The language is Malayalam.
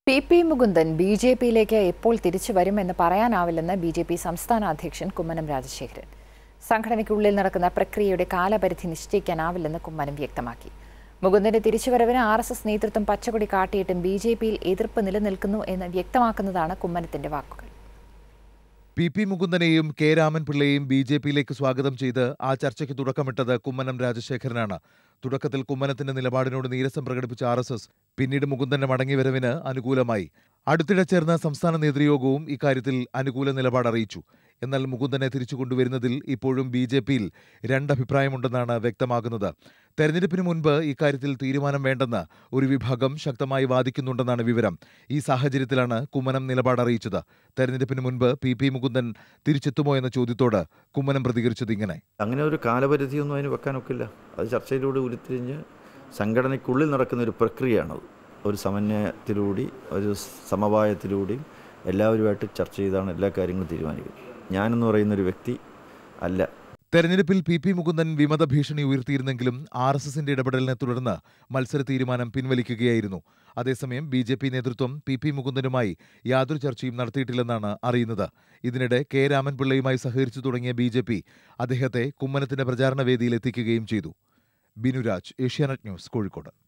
P P Mukundan B J പിയിലേക്ക് എപ്പോൾ തിരിച്ചു വരുമെന്ന് പറയാനാവില്ലെന്ന് ബി ജെ പി സംസ്ഥാന അധ്യക്ഷൻ കുമ്മനം രാജശേഖരൻ സംഘടനയ്ക്കുള്ളിൽ നടക്കുന്ന പ്രക്രിയയുടെ കാലപരിധി നിശ്ചയിക്കാനാവില്ലെന്ന് കുമ്മനം വ്യക്തമാക്കി മുകുന്ദന്റെ തിരിച്ചുവരവിന് ആർ എസ് എസ് നേതൃത്വം പച്ചക്കൊടി കാട്ടിയിട്ടും ബി ജെ പിയിൽ എതിർപ്പ് നിലനിൽക്കുന്നു എന്ന് വ്യക്തമാക്കുന്നതാണ് കുമ്മനത്തിന്റെ വാക്കുകൾ പി പി മുകുന്ദനെയും കെ രാമൻപിള്ളയെയും ബി ജെ പിയിലേക്ക് സ്വാഗതം ചെയ്ത് ആ ചർച്ചയ്ക്ക് തുടക്കമിട്ടത് കുമ്മനം രാജശേഖരനാണ് തുടക്കത്തിൽ കുമ്മനത്തിന്റെ നിലപാടിനോട് നീരസം പ്രകടിപ്പിച്ച ആർ എസ് എസ് പിന്നീട് മുകുന്ദന്റെ മടങ്ങിവരവിന് അനുകൂലമായി അടുത്തിടെ ചേർന്ന സംസ്ഥാന നേതൃയോഗവും ഇക്കാര്യത്തിൽ അനുകൂല നിലപാട് അറിയിച്ചു എന്നാൽ മുകുന്ദനെ തിരിച്ചു കൊണ്ടുവരുന്നതിൽ ഇപ്പോഴും ബി ജെ പിയിൽ രണ്ടഭിപ്രായമുണ്ടെന്നാണ് വ്യക്തമാകുന്നത് തെരഞ്ഞെടുപ്പിന് മുൻപ് ഇക്കാര്യത്തിൽ തീരുമാനം വേണ്ടെന്ന് ഒരു വിഭാഗം ശക്തമായി വാദിക്കുന്നുണ്ടെന്നാണ് വിവരം ഈ സാഹചര്യത്തിലാണ് കുമ്മനം നിലപാട് അറിയിച്ചത് തെരഞ്ഞെടുപ്പിന് മുൻപ് പി പി മുകുന്ദൻ തിരിച്ചെത്തുമോ എന്ന ചോദ്യത്തോട് കുമ്മനം പ്രതികരിച്ചത് ഇങ്ങനെ അങ്ങനെ ഒരു കാലപരിധിയൊന്നും അതിന് വെക്കാനൊക്കില്ല അത് ചർച്ചയിലൂടെ ഉരുത്തിരിഞ്ഞ് സംഘടനയ്ക്കുള്ളിൽ നടക്കുന്ന ഒരു പ്രക്രിയയാണത് ഒരു സമന്വയത്തിലൂടെ ഒരു സമവായത്തിലൂടെയും എല്ലാവരുമായിട്ട് ചർച്ച ചെയ്താണ് എല്ലാ കാര്യങ്ങളും തീരുമാനിക്കുന്നത് ഞാനെന്ന് പറയുന്നൊരു വ്യക്തി അല്ല തെരഞ്ഞെടുപ്പിൽ പി പി മുകുന്ദൻ വിമത ഭീഷണി ഉയർത്തിയിരുന്നെങ്കിലും ആർ എസ് എസിന്റെ ഇടപെടലിനെ തുടർന്ന് മത്സര തീരുമാനം പിൻവലിക്കുകയായിരുന്നു അതേസമയം ബി ജെ പി നേതൃത്വം പി പി മുകുന്ദനുമായി യാതൊരു ചർച്ചയും നടത്തിയിട്ടില്ലെന്നാണ് അറിയുന്നത് ഇതിനിടെ കെ രാമൻപിള്ളയുമായി സഹകരിച്ചു തുടങ്ങിയ ബി ജെ പി അദ്ദേഹത്തെ കുമ്മനത്തിന്റെ പ്രചാരണ വേദിയിൽ എത്തിക്കുകയും ചെയ്തു ബിനുരാജ് ഏഷ്യാനെറ്റ് ന്യൂസ് കോഴിക്കോട്